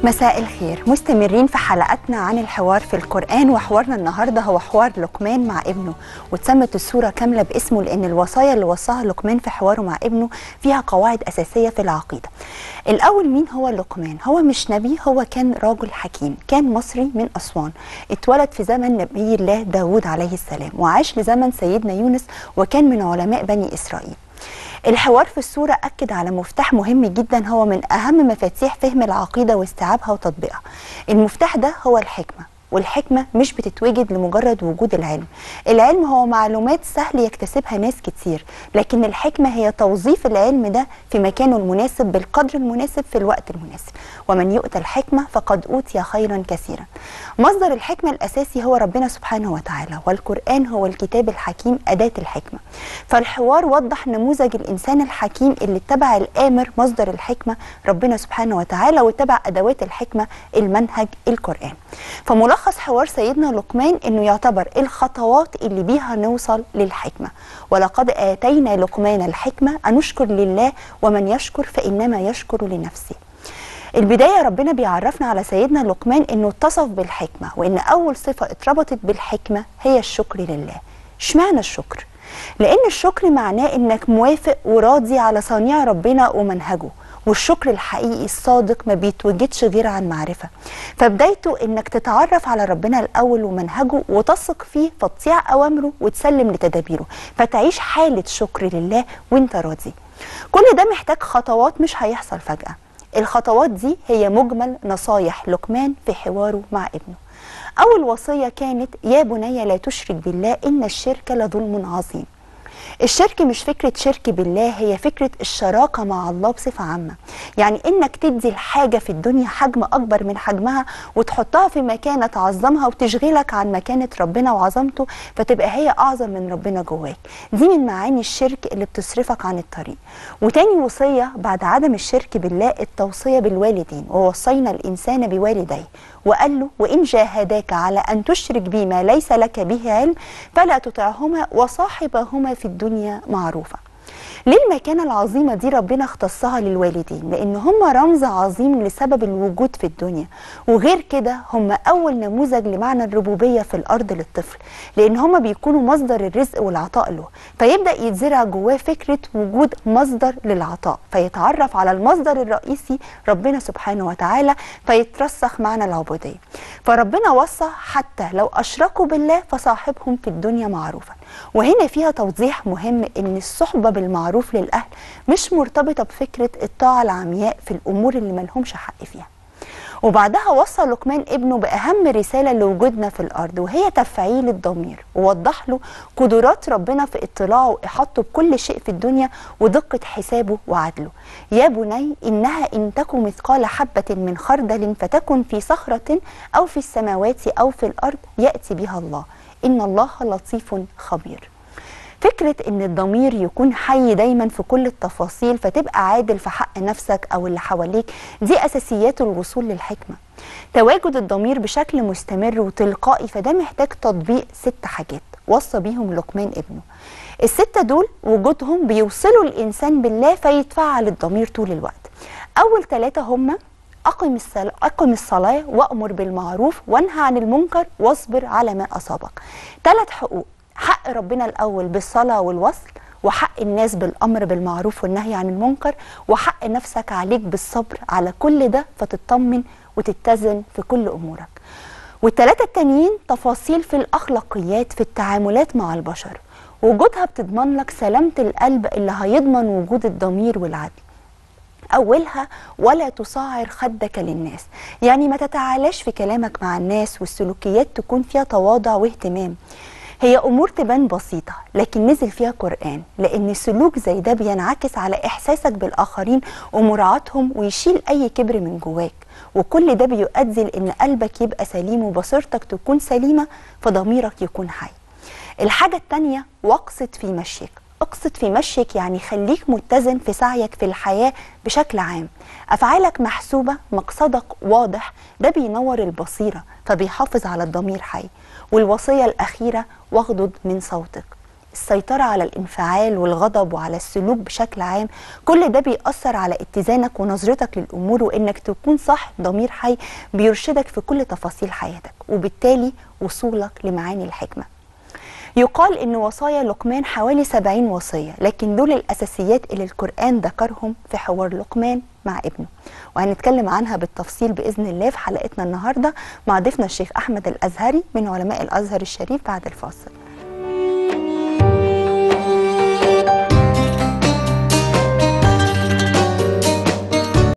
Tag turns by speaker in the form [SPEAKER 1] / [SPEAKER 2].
[SPEAKER 1] مساء الخير مستمرين في حلقتنا عن الحوار في القرآن وحوارنا النهاردة هو حوار لقمان مع ابنه واتسمت السورة كاملة باسمه لأن الوصايا اللي وصاها لقمان في حواره مع ابنه فيها قواعد أساسية في العقيدة الأول مين هو لقمان؟ هو مش نبي هو كان راجل حكيم كان مصري من أسوان اتولد في زمن نبي الله داود عليه السلام وعاش لزمن سيدنا يونس وكان من علماء بني إسرائيل الحوار في الصورة أكد على مفتاح مهم جدا هو من أهم مفاتيح فهم العقيدة واستيعابها وتطبيقها المفتاح ده هو الحكمة والحكمة مش بتتوجد لمجرد وجود العلم العلم هو معلومات سهل يكتسبها ناس كتير لكن الحكمة هي توظيف العلم ده في مكانه المناسب بالقدر المناسب في الوقت المناسب ومن يؤتى الحكمة فقد أوتي خيرا كثيرا مصدر الحكمة الأساسي هو ربنا سبحانه وتعالى والقرآن هو الكتاب الحكيم أداة الحكمة فالحوار وضح نموذج الإنسان الحكيم اللي اتبع الآمر مصدر الحكمة ربنا سبحانه وتعالى واتبع أدوات الحكمة المنهج القرآن فملخص حوار سيدنا لقمان انه يعتبر الخطوات اللي بيها نوصل للحكمه ولقد اتينا لقمان الحكمه ان نشكر لله ومن يشكر فانما يشكر لنفسه البداية ربنا بيعرفنا على سيدنا لقمان انه اتصف بالحكمة وان اول صفة اتربطت بالحكمة هي الشكر لله اشمعنى الشكر؟ لان الشكر معناه انك موافق وراضي على صنيع ربنا ومنهجه والشكر الحقيقي الصادق ما بيتوجدش غير عن معرفة فبدايته انك تتعرف على ربنا الاول ومنهجه وتثق فيه فتطيع اوامره وتسلم لتدابيره فتعيش حالة شكر لله وانت راضي كل ده محتاج خطوات مش هيحصل فجأة الخطوات دي هي مجمل نصايح لقمان في حواره مع ابنه أول وصية كانت يا بني لا تشرك بالله إن الشرك لظلم عظيم الشرك مش فكرة شرك بالله هي فكرة الشراكة مع الله بصفة عامة يعني انك تدي الحاجة في الدنيا حجم اكبر من حجمها وتحطها في مكانة تعظمها وتشغلك عن مكانة ربنا وعظمته فتبقى هي اعظم من ربنا جواك دي من معاني الشرك اللي بتصرفك عن الطريق وتاني وصية بعد عدم الشرك بالله التوصية بالوالدين ووصينا الانسان بوالديه وقال له وإن جاهداك على أن تشرك بي ما ليس لك به علم فلا تطعهما وصاحبهما في الدنيا معروفة ليه المكانة العظيمة دي ربنا اختصها للوالدين لأن هم رمز عظيم لسبب الوجود في الدنيا وغير كده هم أول نموذج لمعنى الربوبية في الأرض للطفل لأن هم بيكونوا مصدر الرزق والعطاء له فيبدأ يتزرع جواه فكرة وجود مصدر للعطاء فيتعرف على المصدر الرئيسي ربنا سبحانه وتعالى فيترسخ معنى العبودية فربنا وصى حتى لو أشركوا بالله فصاحبهم في الدنيا معروفا وهنا فيها توضيح مهم ان الصحبة بالمعروف للأهل مش مرتبطة بفكرة الطاعة العمياء في الأمور اللي ملهمش حق فيها وبعدها وصى لقمان ابنه بأهم رسالة لوجودنا في الأرض وهي تفعيل الضمير ووضح له قدرات ربنا في اطلاعه وإحاطته بكل شيء في الدنيا ودقة حسابه وعدله يا بني إنها إن تكن مثقال حبة من خردل فتكن في صخرة أو في السماوات أو في الأرض يأتي بها الله إن الله لطيف خبير فكرة إن الضمير يكون حي دايما في كل التفاصيل فتبقى عادل في حق نفسك أو اللي حواليك دي أساسيات الوصول للحكمة تواجد الضمير بشكل مستمر وتلقائي فده محتاج تطبيق ست حاجات وصى بيهم لقمان ابنه الستة دول وجودهم بيوصلوا الإنسان بالله فيتفعل الضمير طول الوقت أول ثلاثة هما أقم الصلاة, أقم الصلاة وأمر بالمعروف وانهى عن المنكر واصبر على ما أصابك ثلاث حقوق حق ربنا الأول بالصلاة والوصل وحق الناس بالأمر بالمعروف والنهي عن المنكر وحق نفسك عليك بالصبر على كل ده فتطمن وتتزن في كل أمورك والثلاثة التانيين تفاصيل في الأخلاقيات في التعاملات مع البشر وجودها بتضمن لك سلامة القلب اللي هيضمن وجود الضمير والعدل أولها ولا تصعر خدك للناس يعني ما تتعالاش في كلامك مع الناس والسلوكيات تكون فيها تواضع واهتمام هي أمور تبان بسيطة لكن نزل فيها قرآن لأن سلوك زي ده بينعكس على إحساسك بالآخرين ومراعاتهم ويشيل أي كبر من جواك وكل ده بيؤدي لأن قلبك يبقى سليم وبصيرتك تكون سليمة فضميرك يكون حي الحاجة التانية واقصد في مشيك اقصد في مشيك يعني خليك متزن في سعيك في الحياة بشكل عام أفعالك محسوبة مقصدك واضح ده بينور البصيرة فبيحافظ على الضمير حي والوصية الأخيرة واغضض من صوتك السيطرة على الانفعال والغضب وعلى السلوك بشكل عام كل ده بيأثر على اتزانك ونظرتك للأمور وإنك تكون صاحب ضمير حي بيرشدك في كل تفاصيل حياتك وبالتالي وصولك لمعاني الحكمة يقال ان وصايا لقمان حوالي 70 وصيه لكن دول الاساسيات اللي القران ذكرهم في حوار لقمان مع ابنه وهنتكلم عنها بالتفصيل باذن الله في حلقتنا النهارده مع ضيفنا الشيخ احمد الازهري من علماء الازهر الشريف بعد الفاصل